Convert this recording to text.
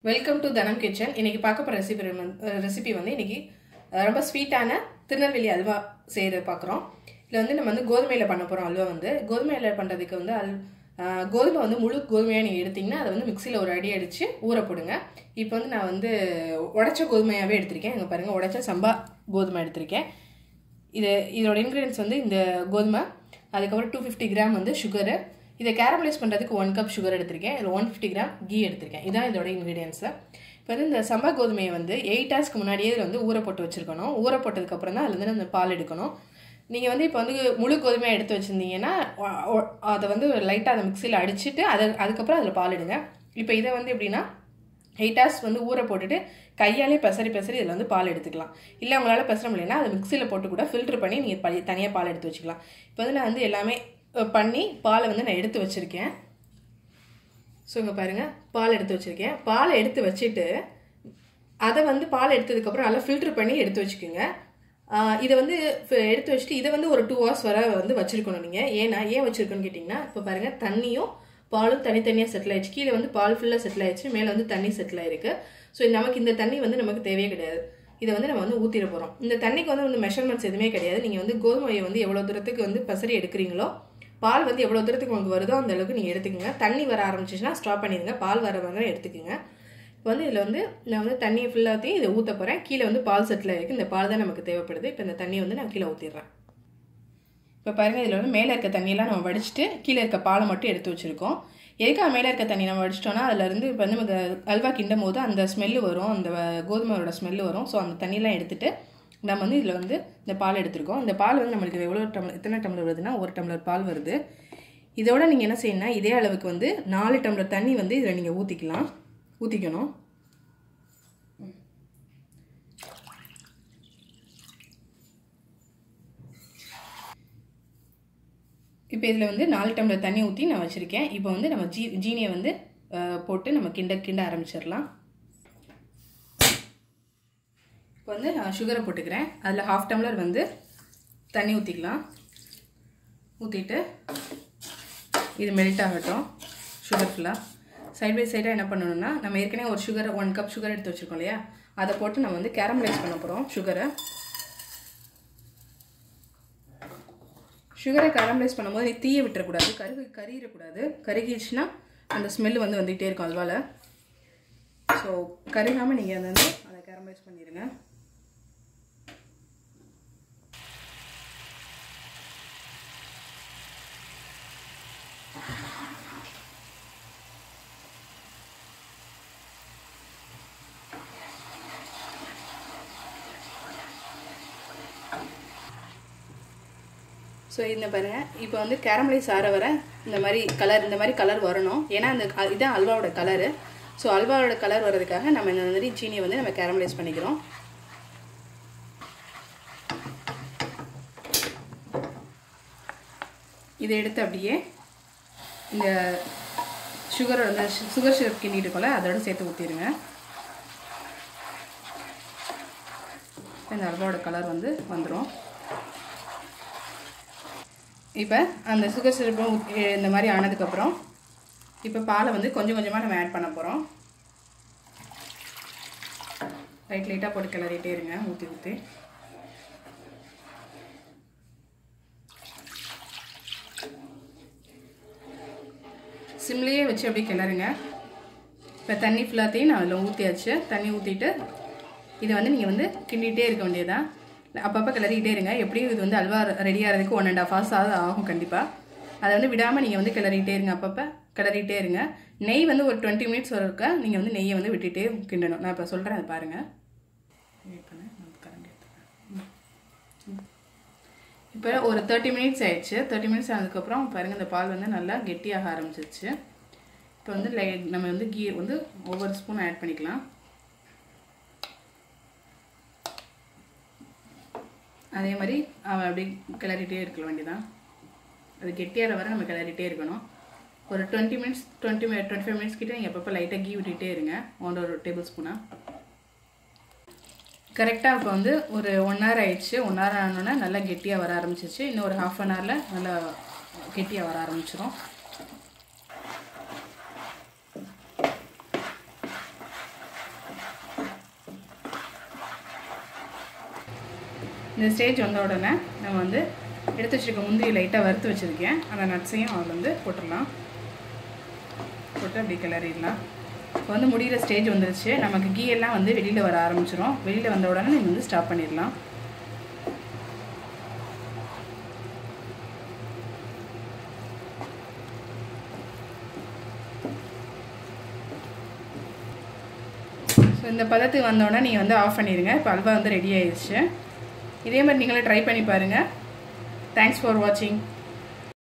welcome to தனம் kitchen இன்னைக்கு பார்க்க போகிற ரெசிபி ரெசிபி வந்து இன்னைக்கு அஹ், ரொம்ப ஸ்வீட்டான திருநெல்வேலி அல்வா செய்கிறது பார்க்குறோம் இதில் வந்து நம்ம வந்து கோதுமையில் பண்ண போகிறோம் அல்வா வந்து கோதுமையில் பண்ணுறதுக்கு வந்து அல் அஹ், கோதுமை வந்து முழு கோதுமையாக நீங்கள் எடுத்தீங்கன்னா அதை வந்து மிக்சியில் ஒரு அடி அடித்து ஊற போடுங்க இப்போ வந்து நான் வந்து உடைச்ச கோதுமையாகவே எடுத்திருக்கேன் இங்கே பாருங்கள் உடைச்ச சம்பா கோதுமை எடுத்திருக்கேன் இது இதோட இன்க்ரீடியன்ஸ் வந்து இந்த கோதுமை அதுக்கப்புறம் டூ ஃபிஃப்டி கிராம் வந்து சுகரு இதை கேரமலைஸ் பண்ணுறதுக்கு ஒன் கப் சுகர் எடுத்திருக்கேன் இதில் ஒன் ஃபிஃப்டி கிராம் கீ எடுத்திருக்கேன் இதான் இதோட இன்க்ரீடியன்ஸு இப்போ வந்து இந்த சம்பா கோதுமையை வந்து எயிட் ஹவர்ஸ்க்கு முன்னாடியே இதில் வந்து ஊற போட்டு வச்சுருக்கணும் ஊற போட்டதுக்கப்புறம் தான் அதுலேருந்து அந்த பால் எடுக்கணும் நீங்கள் வந்து இப்போ வந்து முழு கோதுமையாக எடுத்து வச்சுருந்தீங்கன்னா ஒ- ஒ- அதை வந்து லைட்டாக அதை மிக்சியில் அடிச்சுட்டு அதை அதுக்கப்புறம் அதில் பால் எடுங்க இப்போ இதை வந்து எப்படின்னா எயிட் ஹவர்ஸ் வந்து ஊற போட்டுட்டு கையாலே பெசரி பெசரி இதில் வந்து பால் எடுத்துக்கலாம் இல்லை உங்களால் பெசர முடியலன்னா அதை மிக்சியில் போட்டு கூட ஃபில்டர் பண்ணி நீங்கள் பழைய தனியாக பால் எடுத்து வச்சுக்கலாம் இப்போ வந்து நான் வந்து எல்லாமே அஹ், பண்ணி பாலை வந்து நான் எடுத்து வச்சுருக்கேன் ஸோ இங்கே பாருங்கள் பால் எடுத்து வச்சுருக்கேன் பாலை எடுத்து வச்சுட்டு அதை வந்து பால் எடுத்ததுக்கப்புறம் நல்லா ஃபில்டர் பண்ணி எடுத்து வச்சுக்கோங்க ஆஹ் இதை வந்து ஃப- எடுத்து வச்சுட்டு இதை வந்து ஒரு டூ ஹவர்ஸ் வரை வந்து வச்சிருக்கணும் நீங்கள் ஏன்னா ஏன் வச்சிருக்கணும்னு கேட்டிங்கன்னா இப்போ பாருங்கள் தண்ணியும் பாலும் தனித்தனியாக செட்டில் ஆயிடுச்சு கீழே வந்து பால் ஃபுல்லாக செட்டில் ஆயிடுச்சு மேலே வந்து தண்ணி செட்டில் ஆயிருக்கு ஸோ நமக்கு இந்த தண்ணி வந்து நமக்கு தேவையே கிடையாது இதை வந்து நம்ம வந்து ஊற்றிட போகிறோம் இந்த தண்ணிக்கு வந்து வந்து மெஷர்மெண்ட்ஸ் எதுவுமே கிடையாது நீங்கள் வந்து கோதுமையை வந்து எவ்வளோ தூரத்துக்கு வந்து பசரி எடுக்கிறீங்களோ பால் வந்து எவ்வளோ தூரத்துக்கு உங்களுக்கு வருதோ அந்த அளவுக்கு நீங்கள் எடுத்துக்கோங்க தண்ணி வர ஆரம்பிச்சிச்சுன்னா ஸ்டாப் பண்ணிடுங்க பால் வர வர எடுத்துக்கோங்க இப்போ வந்து இதில் வந்து நான் வந்து தண்ணியை ஃபுல்லாத்தையும் இதை ஊற்ற போகிறேன் கீழே வந்து பால் செட்டில் இருக்குது இந்த பால் தான் நமக்கு தேவைப்படுது இப்போ இந்த தண்ணியை வந்து நான் கீழே ஊற்றிடுறேன் இப்போ பாருங்கள் இதில் வந்து மேலே இருக்க தண்ணியெல்லாம் நம்ம வடிச்சிட்டு கீழே இருக்க பாலை மட்டும் எடுத்து வச்சுருக்கோம் எதுக்காக மேலே இருக்க தண்ணி நம்ம வடிச்சிட்டோம்னா அதுலேருந்து இப்போ வந்து நமக்கு அல்வா கிண்டும் போது அந்த ஸ்மெல்லு வரும் அந்த கோதுமையோட ஸ்மெல்லு வரும் ஸோ அந்த தண்ணியெல்லாம் எடுத்துட்டு நம்ம வந்து இதில் வந்து இந்த பால் எடுத்திருக்கோம் இந்த பால் வந்து நம்மளுக்கு எவ்வளோ டம்ளர் எத்தனை டம்ளர் வருதுன்னா ஒரு டம்ளர் பால் வருது இதோட நீங்கள் என்ன செய்யணும்னா இதே அளவுக்கு வந்து நாலு டம்ளர் தண்ணி வந்து இதில் நீங்கள் ஊற்றிக்கலாம் ஊற்றிக்கணும் இப்போ இதில் வந்து நாலு டம்ளர் தண்ணி ஊற்றி நான் வச்சுருக்கேன் இப்போ வந்து நம்ம ஜீ ஜீனியை வந்து அஹ், போட்டு நம்ம கிண்ட கிண்ட ஆரம்பிச்சிடலாம் இப்போ வந்து நான் சுகரை போட்டுக்கிறேன் அதில் ஹாஃப் டம்ளர் வந்து தண்ணி ஊற்றிக்கலாம் ஊற்றிட்டு இது மெல்ட் ஆகட்டும் சுகர் ஃபுல்லாக சைட் பை சைடாக என்ன பண்ணணும்னா நம்ம ஏற்கனவே ஒரு சுகர் ஒன் கப் சுகர் எடுத்து வச்சுருக்கோம் இல்லையா அதை போட்டு நம்ம வந்து கேரமலைஸ் பண்ண போகிறோம் சுகரை சுகரை கேரமலைஸ் பண்ணும்போது நீ தீய விட்டுறக்கூடாது கருகு கறியிடக்கூடாது கருகிடுச்சுன்னா அந்த ஸ்மெல் வந்து வந்துகிட்டே இருக்கும் அல்வாவில் ஸோ கருகாமல் நீங்கள் அதை வந்து அதை கேரமலைஸ் பண்ணிடுங்க ஸோ இந்த பாருங்க இப்போ வந்து கேரமலைஸ் ஆற வர இந்த மாதிரி கலர் இந்த மாதிரி கலர் வரணும் ஏன்னா அந்த அ- இதுதான் அல்வாவோட கலரு ஸோ அல்வாவோட கலர் வர்றதுக்காக நம்ம இந்த மாதிரி சீனியை வந்து நம்ம கேரமலைஸ் பண்ணிக்கிறோம் இதை எடுத்து அப்படியே இந்த சுகரோட இந்த சுகர் சிரப் கிண்டிட்டு இருக்கோம்ல அதோட சேர்த்து ஊற்றிடுங்க இந்த அல்வாவோட கலர் வந்து வந்துடும் இப்போ அந்த சுகர் சிரப்பும் இந்த மாதிரி ஆனதுக்கப்புறம் இப்போ பாலை வந்து கொஞ்சம் கொஞ்சமாக நம்ம ஆட் பண்ண போகிறோம் லைட் லைட்டாக போட்டு கிளறிட்டே இருங்க ஊற்றி ஊற்றி சிம்லேயே வச்சு அப்படியே கிளறுங்க இப்போ தண்ணி ஃபுல்லாத்தையும் நான் அதில் ஊற்றியாச்சு தண்ணி ஊற்றிட்டு இதை வந்து நீங்கள் வந்து கிண்டிகிட்டே இருக்க வேண்டியதான் அப்பப்போ கிளறிக்கிட்டே இருங்க எப்படியும் இது வந்து அல்வா ரெடி ஆகிறதுக்கு ஒன் அண்ட் ஹாஃப் ஹவர்ஸ் ஆகுது ஆகும் கண்டிப்பாக அதை வந்து விடாமல் நீங்கள் வந்து கிளறிக்கிட்டே இருங்க அப்பப்போ கிளறிட்டே இருங்க நெய் வந்து ஒரு டுவெண்ட்டி மினிட்ஸ் வரக்க நீங்கள் வந்து நெய்யை வந்து விட்டுட்டே கிண்டணும் நான் இப்போ சொல்கிறேன் அதை பாருங்கள் வெயிட் பண்ணு நான் கரண்டி எடுத்துக்கிறேன் இப்போ ஒரு தேர்ட்டி மினிட்ஸ் ஆயிடுச்சு தேர்ட்டி மினிட்ஸ் ஆனதுக்கப்புறம் பாருங்கள் இந்த பால் வந்து நல்லா கெட்டியாக ஆரம்பிச்சிருச்சு இப்போ வந்து லை நம்ம வந்து கீ வந்து ஒவ்வொரு ஸ்பூன் ஆட் பண்ணிக்கலாம் அதே மாதிரி அவன் அப்படி கிளறிட்டே இருக்க வேண்டியதான் அது கெட்டியாகிற வரை நம்ம கிளறிட்டே இருக்கணும் ஒரு twenty minutes twenty twenty five minutes கிட்ட நீங்கள் எப்பப்போ லைட்டாக கீ விட்டுட்டே இருங்க ஒன் ஒரு டேபிள் ஸ்பூனாக கரெக்டாக இப்போ வந்து ஒரு ஒன் ஹவர் ஆயிடுச்சு ஒன் ஹவர் ஆனோடனே நல்லா கெட்டியாக வர ஆரம்பிச்சிருச்சு இன்னும் ஒரு ஹாஃப் அன் ஹவரில் நல்லா கெட்டியாக வர ஆரம்பிச்சிரும் இந்த ஸ்டேஜ் வந்த உடனே நம்ம வந்து எடுத்து வச்சுருக்க முந்திரி லைட்டாக வறுத்து வச்சுருக்கேன் அந்த நட்ஸையும் அதில் வந்து போட்டுடலாம் போட்டு அப்படி கிளறிடலாம் இப்போ வந்து முடிகிற ஸ்டேஜ் வந்துருச்சு நமக்கு கீ எல்லாம் வந்து வெளியில் வர ஆரம்பிச்சிரும் வெளியில் வந்த உடனே நீங்கள் வந்து ஸ்டாப் பண்ணிடலாம் ஸோ இந்த பதத்துக்கு வந்தோடனே நீங்கள் வந்து ஆஃப் பண்ணிடுங்க இப்போ அல்வா வந்து ரெடி ஆயிடுச்சு இதே மாதிரி நீங்களும் ட்ரை பண்ணி பாருங்கள் தேங்க்ஸ் ஃபார் வாட்சிங்